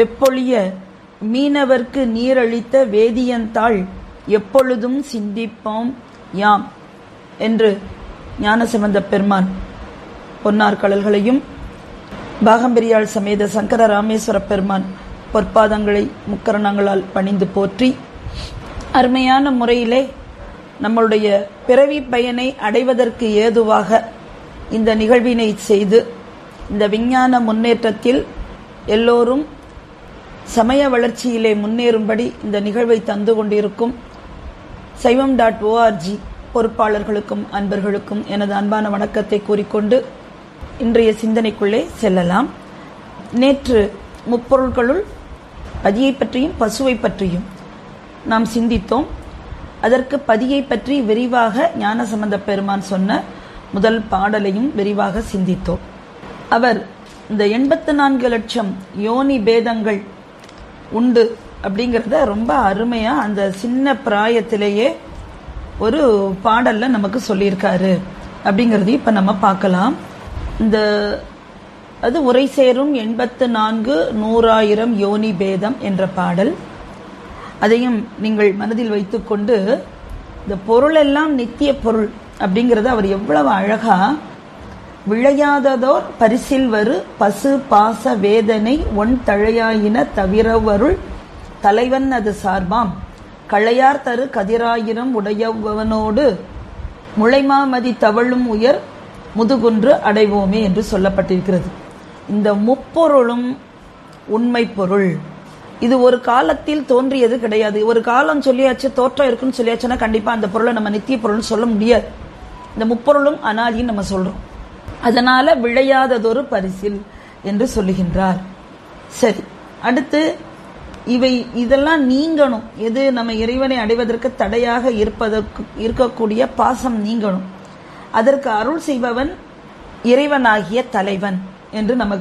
வெப்பொழிய மீனவர்க்கு நீரளித்த வேதியந்தாள் எப்பொழுதும் சிந்திப்போம் யாம் என்று ஞானசம்பந்த பெருமான் பொன்னார் கடல்களையும் பாகம்பெரியாள் சமேத சங்கர ராமேஸ்வர பெருமான் பொற்பாதங்களை முக்கரணங்களால் பணிந்து போற்றி அருமையான முறையிலே நம்மளுடைய பிறவி பயனை அடைவதற்கு ஏதுவாக இந்த நிகழ்வினை செய்து இந்த விஞ்ஞான முன்னேற்றத்தில் எல்லோரும் சமய வளர்ச்சியிலே முன்னேறும்படி இந்த நிகழ்வை தந்து கொண்டிருக்கும் சைவம் டாட் ஓஆர்ஜி பொறுப்பாளர்களுக்கும் அன்பர்களுக்கும் எனது அன்பான வணக்கத்தை கூறிக்கொண்டு இன்றைய சிந்தனைக்குள்ளே செல்லலாம் நேற்று முப்பொருள்களுள் பதியை பற்றியும் பசுவை பற்றியும் நாம் சிந்தித்தோம் அதற்கு பதியை பற்றி விரிவாக ஞானசம்பந்த பெருமான் சொன்ன முதல் பாடலையும் விரிவாக சிந்தித்தோம் அவர் இந்த எண்பத்து நான்கு லட்சம் யோனி பேதங்கள் உண்டு அப்படிங்கிறத ரொம்ப அருமையா அந்த சின்ன பிராயத்திலேயே ஒரு பாடல்ல நமக்கு சொல்லியிருக்காரு அப்படிங்கறதையும் இப்ப நம்ம பார்க்கலாம் இந்த அது உரை சேரும் எண்பத்து நான்கு நூறாயிரம் யோனி பேதம் என்ற பாடல் அதையும் நீங்கள் மனதில் வைத்துக்கொண்டு இந்த பொருள் எல்லாம் நித்திய பொருள் அப்படிங்கறத அவர் எவ்வளவு அழகா விளையாததோர் பரிசில் வரு பசு பாச வேதனை ஒன் தழையாயின தவிரவருள் தலைவன் அது சார்பாம் களையார் தரு கதிராயிரம் உடையவனோடு முளைமாமதி தவழும் உயர் முதுகுன்று அடைவோமே என்று சொல்லப்பட்டிருக்கிறது இந்த முப்பொருளும் உண்மை பொருள் இது ஒரு காலத்தில் தோன்றியது கிடையாது ஒரு காலம் சொல்லியாச்சு தோற்றம் இருக்குன்னு சொல்லியாச்சுன்னா கண்டிப்பா அந்த பொருளை நம்ம நித்திய பொருள்னு சொல்ல முடியாது இந்த முப்பொருளும் அனாதின்னு நம்ம சொல்றோம் அதனால விளையாததொரு பரிசில் என்று சொல்லுகின்றார் சரி அடுத்து இவை இதெல்லாம் நீங்கணும் எது நம்ம இறைவனை அடைவதற்கு தடையாக இருப்பதற்கு இருக்கக்கூடிய பாசம் நீங்கணும் அதற்கு அருள் செய்பவன் இறைவனாகிய தலைவன் என்று நமக்கு